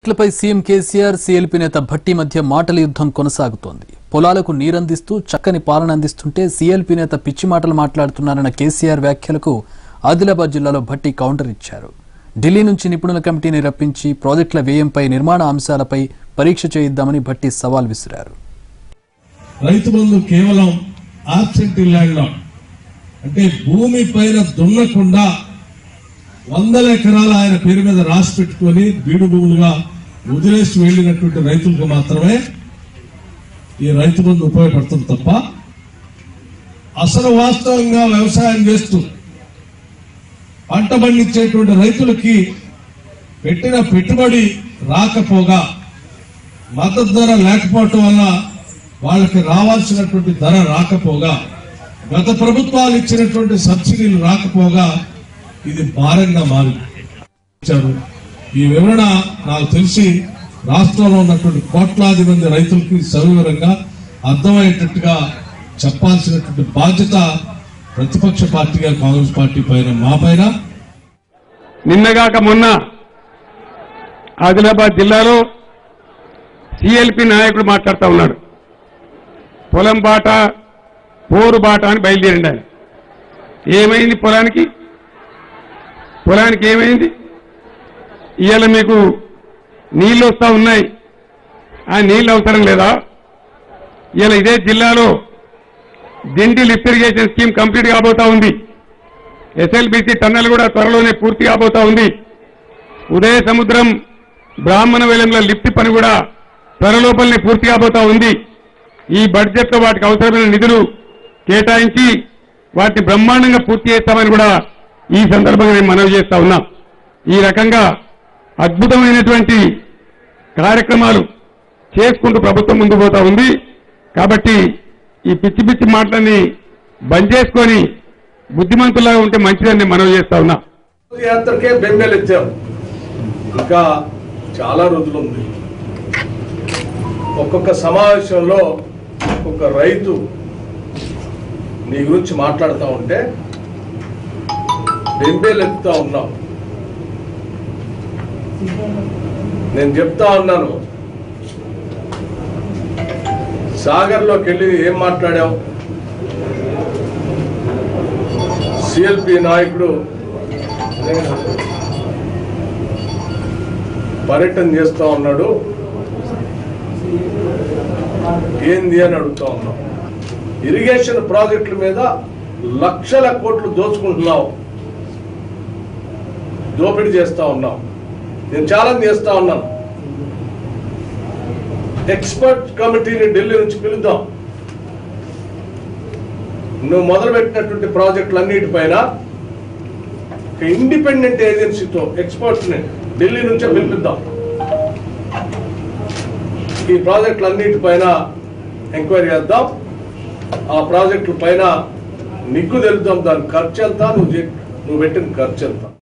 ప్రాజెక్టులపై CM KCR CLP నేత భట్టి మధ్య మాటల యుద్ధం కొనసాగుతోంది పొలాలకు నీరందిస్తూ చక్కని పాలన అందిస్తుంటే సీఎల్పీ నేత పిచ్చి మాటలు మాట్లాడుతున్నారన్న కేసీఆర్ వ్యాఖ్యలకు ఆదిలాబాద్ జిల్లాలో భట్టి కౌంటర్ ఇచ్చారు ఢిల్లీ నుంచి నిపుణుల కమిటీని రప్పించి ప్రాజెక్టుల వ్యయంపై నిర్మాణ అంశాలపై పరీక్ష చేయిద్దామని భట్టి సవాల్ విసిరారు రైతు బంధు కేవలం ఆబ్సెంట్ ల్యాండ్ లాట్ అంటే భూమి పైన దున్నకుండా వందల ఎకరాలు ఆయన పేరు మీద రాసి పెట్టుకొని బీడు భూములుగా వదిలేసి వెళ్ళినటువంటి రైతులకు మాత్రమే ఈ రైతు బంధు ఉపయోగపడుతుంది తప్ప అసలు వాస్తవంగా వ్యవసాయం చేస్తూ పంట పండించేటువంటి రైతులకి పెట్టిన పెట్టుబడి రాకపోగా మద్దతు ధర లేకపోవటం వల్ల వాళ్ళకి రావాల్సినటువంటి ధర రాకపోగా గత ప్రభుత్వాలు ఇచ్చినటువంటి సబ్సిడీలు రాకపోగా ఇది భారంగా మారింది ఇచ్చారు ఈ వివరణ నాకు తెలిసి రాష్ట్రంలో ఉన్నటువంటి కోట్లాది మంది రైతులకి సవివరంగా అర్థమయ్యేటట్టుగా చెప్పాల్సినటువంటి బాధ్యత ప్రతిపక్ష పార్టీగా కాంగ్రెస్ పార్టీ పైన మా పైన నిన్నగాక మొన్న ఆదిలాబాద్ జిల్లాలో సిఎల్పి నాయకుడు మాట్లాడుతూ ఉన్నాడు పొలం బాట పోరు బాట అని బయలుదేరిండి ఆయన ఏమైంది పొలానికి పొలానికి ఏమైంది ఇవాళ మీకు నీళ్లు వస్తూ ఉన్నాయి ఆ నీళ్లు అవసరం లేదా ఇవాళ ఇదే జిల్లాలో Dindi lift irrigation scheme complete కాబోతా ఉంది ఎస్ఎల్బిసి టన్నల్ కూడా త్వరలోనే పూర్తి కాబోతా ఉంది ఉదయ సముద్రం బ్రాహ్మణ వేలంలో లిఫ్ట్ పని కూడా త్వరలోపలనే పూర్తి కాబోతా ఉంది ఈ బడ్జెట్లో వాటికి అవసరమైన నిధులు కేటాయించి వాటిని బ్రహ్మాండంగా పూర్తి చేస్తామని కూడా ఈ సందర్భంగా నేను మనవి చేస్తా ఉన్నా ఈ రకంగా అద్భుతమైనటువంటి కార్యక్రమాలు చేసుకుంటూ ప్రభుత్వం ముందుకు పోతా ఉంది కాబట్టి ఈ పిచ్చి పిచ్చి మాటలని బంద్ చేసుకొని బుద్ధిమంతులాగా ఉంటే మంచిదని నేను మనవి చేస్తా ఉన్నా యాత్రకే బెంబేలెత్తాం ఇంకా చాలా రోజులు ఉంది ఒక్కొక్క సమావేశంలో ఒక్కొక్క రైతు నీ గురించి మాట్లాడుతూ ఉంటే బెంబేలెత్తుతా ఉన్నాం నేను చెప్తా ఉన్నాను సాగర్లోకి వెళ్ళి ఏం మాట్లాడావు సిఎల్పి నాయకుడు పర్యటన చేస్తా ఉన్నాడు ఏంది అని అడుగుతా ఉన్నాం ఇరిగేషన్ ప్రాజెక్టుల మీద లక్షల కోట్లు దోచుకుంటున్నావు దోపిడీ చేస్తా ఉన్నాం నేను ఛాలెంజ్ చేస్తా ఉన్నాను ఎక్స్పర్ట్ కమిటీని ఢిల్లీ నుంచి పిలుద్దాం నువ్వు మొదలుపెట్టినటువంటి ప్రాజెక్టులన్నిటిపైన ఒక ఇండిపెండెంట్ ఏజెన్సీతో ఎక్స్పర్ట్స్ ని ఢిల్లీ నుంచే పిలిపిద్దాం ఈ ప్రాజెక్టులన్నిటిపైన ఎంక్వైరీ చేద్దాం ఆ ప్రాజెక్టుల పైన నిగ్గు తెలుద్దాం దాని ఖర్చు ఎంత నువ్వు చే- నువ్వు పెట్టిన ఖర్చు ఎంత